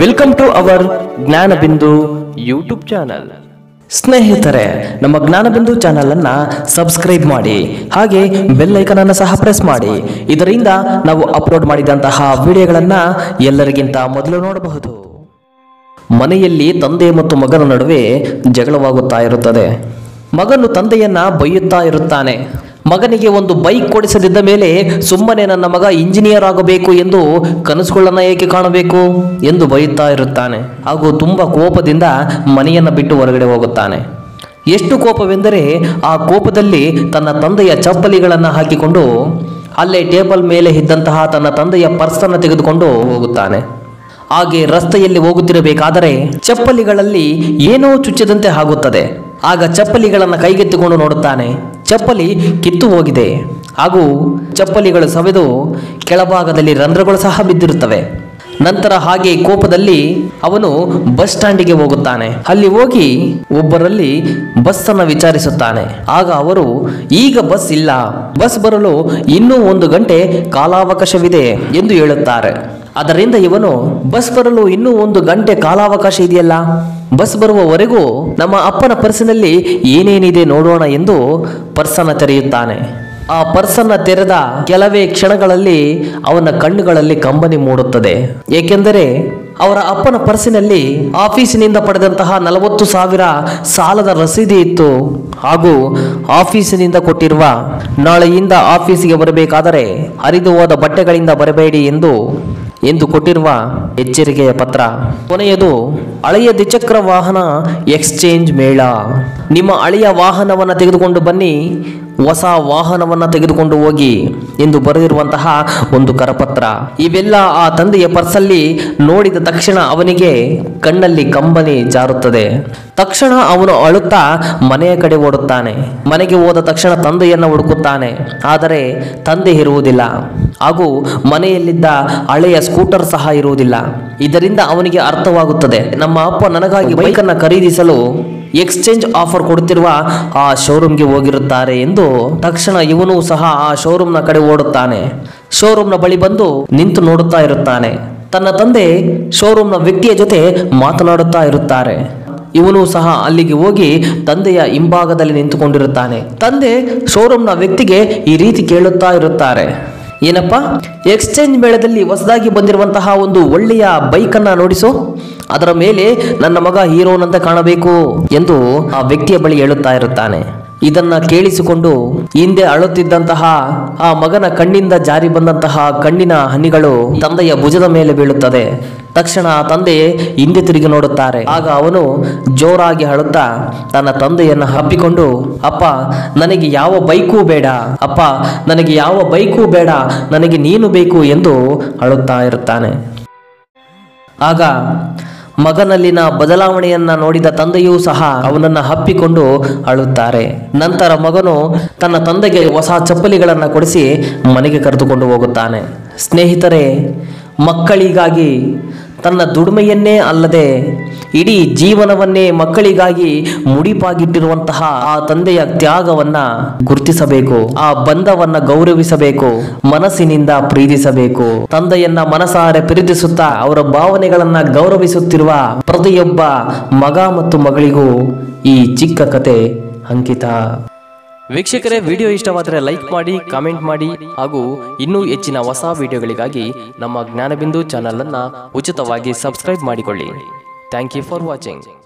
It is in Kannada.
welcome to our Jnanabindu YouTube channel ಸ್ನೇಹಿತರೆ ನಮ್ಮ ಜ್ಞಾನಬಿಂದು ಚಾನಲ್ ಅನ್ನ ಸಬ್ಸ್ಕ್ರೈಬ್ ಮಾಡಿ ಹಾಗೆ ಬೆಲ್ ಐಕನ್ ಅನ್ನು ಸಹ ಪ್ರೆಸ್ ಮಾಡಿ ಇದರಿಂದ ನಾವು ಅಪ್ಲೋಡ್ ಮಾಡಿದಂತಹ ವಿಡಿಯೋಗಳನ್ನ ಎಲ್ಲರಿಗಿಂತ ಮೊದಲು ನೋಡಬಹುದು ಮನೆಯಲ್ಲಿ ತಂದೆ ಮತ್ತು ಮಗನ ನಡುವೆ ಜಗಳವಾಗುತ್ತಾ ಇರುತ್ತದೆ ಮಗನು ತಂದೆಯನ್ನ ಬೈಯುತ್ತಾ ಇರುತ್ತಾನೆ ಮಗನಿಗೆ ಒಂದು ಬೈಕ್ ಕೊಡಿಸದಿದ್ದ ಮೇಲೆ ಸುಮ್ಮನೆ ನನ್ನ ಮಗ ಇಂಜಿನಿಯರ್ ಆಗಬೇಕು ಎಂದು ಕನಸುಗಳನ್ನ ಏಕೆ ಕಾಣಬೇಕು ಎಂದು ಬೈಯುತ್ತಾ ಇರುತ್ತಾನೆ ಹಾಗೂ ತುಂಬ ಕೋಪದಿಂದ ಮನೆಯನ್ನು ಬಿಟ್ಟು ಹೊರಗಡೆ ಹೋಗುತ್ತಾನೆ ಎಷ್ಟು ಕೋಪವೆಂದರೆ ಆ ಕೋಪದಲ್ಲಿ ತನ್ನ ತಂದೆಯ ಚಪ್ಪಲಿಗಳನ್ನು ಹಾಕಿಕೊಂಡು ಅಲ್ಲೇ ಟೇಬಲ್ ಮೇಲೆ ಇದ್ದಂತಹ ತನ್ನ ತಂದೆಯ ಪರ್ಸನ್ನು ತೆಗೆದುಕೊಂಡು ಹೋಗುತ್ತಾನೆ ಹಾಗೆ ರಸ್ತೆಯಲ್ಲಿ ಹೋಗುತ್ತಿರಬೇಕಾದರೆ ಚಪ್ಪಲಿಗಳಲ್ಲಿ ಏನೋ ಚುಚ್ಚಿದಂತೆ ಆಗುತ್ತದೆ ಆಗ ಚಪ್ಪಲಿಗಳನ್ನು ಕೈಗೆತ್ತಿಕೊಂಡು ನೋಡುತ್ತಾನೆ ಚಪ್ಪಲಿ ಕಿತ್ತು ಹೋಗಿದೆ ಹಾಗೂ ಚಪ್ಪಲಿಗಳು ಸವೆದು ಕೆಳಭಾಗದಲ್ಲಿ ರಂಧ್ರಗಳು ಸಹ ಬಿದ್ದಿರುತ್ತವೆ ನಂತರ ಹಾಗೆ ಕೋಪದಲ್ಲಿ ಅವನು ಬಸ್ ಸ್ಟ್ಯಾಂಡಿಗೆ ಹೋಗುತ್ತಾನೆ ಅಲ್ಲಿ ಹೋಗಿ ಒಬ್ಬರಲ್ಲಿ ಬಸ್ ಅನ್ನು ವಿಚಾರಿಸುತ್ತಾನೆ ಆಗ ಅವರು ಈಗ ಬಸ್ ಇಲ್ಲ ಬಸ್ ಬರಲು ಇನ್ನೂ ಒಂದು ಗಂಟೆ ಕಾಲಾವಕಾಶವಿದೆ ಎಂದು ಹೇಳುತ್ತಾರೆ ಅದರಿಂದ ಇವನು ಬಸ್ ಬರಲು ಇನ್ನೂ ಒಂದು ಗಂಟೆ ಕಾಲಾವಕಾಶ ಇದೆಯಲ್ಲ ಬಸ್ ಬರುವವರೆಗೂ ನಮ್ಮ ಅಪ್ಪನ ಪರ್ಸಿನಲ್ಲಿ ಏನೇನಿದೆ ನೋಡೋಣ ಎಂದು ಪರ್ಸನ್ನ ತೆರೆಯುತ್ತಾನೆ ಆ ಪರ್ಸನ್ನ ತೆರೆದ ಕೆಲವೇ ಕ್ಷಣಗಳಲ್ಲಿ ಅವನ ಕಣ್ಣುಗಳಲ್ಲಿ ಕಂಬನಿ ಮೂಡುತ್ತದೆ ಏಕೆಂದರೆ ಅವರ ಅಪ್ಪನ ಪರ್ಸಿನಲ್ಲಿ ಆಫೀಸಿನಿಂದ ಪಡೆದಂತಹ ನಲವತ್ತು ಸಾವಿರ ಸಾಲದ ರಸೀದಿ ಇತ್ತು ಹಾಗೂ ಆಫೀಸಿನಿಂದ ಕೊಟ್ಟಿರುವ ನಾಳೆಯಿಂದ ಆಫೀಸಿಗೆ ಬರಬೇಕಾದರೆ ಹರಿದು ಹೋದ ಬಟ್ಟೆಗಳಿಂದ ಬರಬೇಡಿ ಎಂದು ಎಂದು ಕೊಟ್ಟಿರುವ ಎಚ್ಚರಿಕೆಯ ಪತ್ರ ಕೊನೆಯದು ಹಳೆಯ ದ್ವಿಚಕ್ರ ವಾಹನ ಎಕ್ಸ್ಚೇಂಜ್ ಮೇಳ ನಿಮ್ಮ ಹಳೆಯ ವಾಹನವನ್ನು ತೆಗೆದುಕೊಂಡು ಬನ್ನಿ ಹೊಸ ವಾಹನವನ್ನು ತೆಗೆದುಕೊಂಡು ಹೋಗಿ ಎಂದು ಬರೆದಿರುವಂತಹ ಒಂದು ಕರಪತ್ರ ಇವೆಲ್ಲ ಆ ತಂದೆಯ ಪರ್ಸಲ್ಲಿ ನೋಡಿದ ತಕ್ಷಣ ಅವನಿಗೆ ಕಣ್ಣಲ್ಲಿ ಕಂಬನಿ ಜಾರುತ್ತದೆ ತಕ್ಷಣ ಅವನು ಅಳುತ್ತಾ ಮನೆಯ ಕಡೆ ಓಡುತ್ತಾನೆ ಮನೆಗೆ ಹೋದ ತಕ್ಷಣ ತಂದೆಯನ್ನು ಹುಡುಕುತ್ತಾನೆ ಆದರೆ ತಂದೆ ಇರುವುದಿಲ್ಲ ಹಾಗೂ ಮನೆಯಲ್ಲಿದ್ದ ಹಳೆಯ ಸ್ಕೂಟರ್ ಸಹ ಇರುವುದಿಲ್ಲ ಇದರಿಂದ ಅವನಿಗೆ ಅರ್ಥವಾಗುತ್ತದೆ ನಮ್ಮ ಅಪ್ಪ ನನಗಾಗಿ ಬೈಕನ್ನು ಖರೀದಿಸಲು ಎಕ್ಸ್ಚೇಂಜ್ ಆಫರ್ ಕೊಡುತ್ತಿರುವ ಆ ಶೋರೂಮ್ಗೆ ಹೋಗಿರುತ್ತಾರೆ ಎಂದು ತಕ್ಷಣ ಇವನು ಸಹ ಆ ಶೋರೂಮ್ನ ಕಡೆ ಓಡುತ್ತಾನೆ ಶೋರೂಮ್ನ ಬಳಿ ಬಂದು ನಿಂತು ನೋಡುತ್ತಾ ಇರುತ್ತಾನೆ ತನ್ನ ತಂದೆ ಶೋರೂಮ್ನ ವ್ಯಕ್ತಿಯ ಜೊತೆ ಮಾತನಾಡುತ್ತಾ ಇರುತ್ತಾರೆ ಇವನು ಸಹ ಅಲ್ಲಿಗೆ ಹೋಗಿ ತಂದೆಯ ಹಿಂಭಾಗದಲ್ಲಿ ನಿಂತುಕೊಂಡಿರುತ್ತಾನೆ ತಂದೆ ಶೋರೂಮ್ನ ವ್ಯಕ್ತಿಗೆ ಈ ರೀತಿ ಕೇಳುತ್ತಾ ಇರುತ್ತಾರೆ ಏನಪ್ಪ ಎಕ್ಸ್ಚೇಂಜ್ ಮೇಳದಲ್ಲಿ ಹೊಸದಾಗಿ ಬಂದಿರುವಂತಹ ಒಂದು ಒಳ್ಳೆಯ ಬೈಕನ್ನು ನೋಡಿಸು ಅದರ ಮೇಲೆ ನನ್ನ ಮಗ ಹೀರೋನಂತೆ ಕಾಣಬೇಕು ಎಂದು ಆ ವ್ಯಕ್ತಿಯ ಬಳಿ ಹೇಳುತ್ತಾ ಇರುತ್ತಾನೆ ಇದನ್ನ ಕೇಳಿಸಿಕೊಂಡು ಹಿಂದೆ ಅಳುತ್ತಿದ್ದಂತಹ ಆ ಮಗನ ಕಣ್ಣಿಂದ ಜಾರಿ ಬಂದಂತಹ ಕಣ್ಣಿನ ಹನಿಗಳು ತಂದೆಯ ಭುಜದ ಮೇಲೆ ಬೀಳುತ್ತದೆ ತಕ್ಷಣ ಆ ತಂದೆ ಹಿಂದೆ ತಿರುಗಿ ನೋಡುತ್ತಾರೆ ಆಗ ಅವನು ಜೋರಾಗಿ ಅಳುತ್ತಾ ತನ್ನ ತಂದೆಯನ್ನು ಹಪ್ಪಿಕೊಂಡು ಅಪ್ಪ ನನಗೆ ಯಾವ ಬೈಕೂ ಬೇಡ ಅಪ್ಪ ನನಗೆ ಯಾವ ಬೈಕೂ ಬೇಡ ನನಗೆ ನೀನು ಬೇಕು ಎಂದು ಅಳುತ್ತಾ ಇರುತ್ತಾನೆ ಆಗ ಮಗನಲ್ಲಿನ ಬದಲಾವಣೆಯನ್ನ ನೋಡಿದ ತಂದೆಯೂ ಸಹ ಅವನನ್ನ ಹಪ್ಪಿಕೊಂಡು ಅಳುತ್ತಾರೆ ನಂತರ ಮಗನು ತನ್ನ ತಂದೆಗೆ ಹೊಸ ಚಪ್ಪಲಿಗಳನ್ನು ಕೊಡಿಸಿ ಮನೆಗೆ ಕರೆದುಕೊಂಡು ಹೋಗುತ್ತಾನೆ ಸ್ನೇಹಿತರೆ ಮಕ್ಕಳಿಗಾಗಿ ತನ್ನ ದುಡಿಮೆಯನ್ನೇ ಅಲ್ಲದೆ ಇಡೀ ಜೀವನವನ್ನೇ ಮಕ್ಕಳಿಗಾಗಿ ಮುಡಿಪಾಗಿಟ್ಟಿರುವಂತಹ ಆ ತಂದೆಯ ತ್ಯಾಗವನ್ನ ಗುರುತಿಸಬೇಕು ಆ ಬಂಧವನ್ನ ಗೌರವಿಸಬೇಕು ಮನಸ್ಸಿನಿಂದ ಪ್ರೀತಿಸಬೇಕು ತಂದೆಯನ್ನ ಮನಸಾರೆ ಪ್ರೀತಿಸುತ್ತಾ ಅವರ ಭಾವನೆಗಳನ್ನ ಗೌರವಿಸುತ್ತಿರುವ ಪ್ರತಿಯೊಬ್ಬ ಮಗ ಮತ್ತು ಮಗಳಿಗೂ ಈ ಚಿಕ್ಕ ಕತೆ ಅಂಕಿತ ವೀಕ್ಷಕರೇ ವಿಡಿಯೋ ಇಷ್ಟವಾದರೆ ಲೈಕ್ ಮಾಡಿ ಕಾಮೆಂಟ್ ಮಾಡಿ ಹಾಗೂ ಇನ್ನೂ ಹೆಚ್ಚಿನ ಹೊಸ ವಿಡಿಯೋಗಳಿಗಾಗಿ ನಮ್ಮ ಜ್ಞಾನಬಿಂದು ಚಾನಲ್ ಅನ್ನ ಉಚಿತವಾಗಿ ಸಬ್ಸ್ಕ್ರೈಬ್ ಮಾಡಿಕೊಳ್ಳಿ ಥ್ಯಾಂಕ್ ಯು ಫಾರ್ ವಾಚಿಂಗ್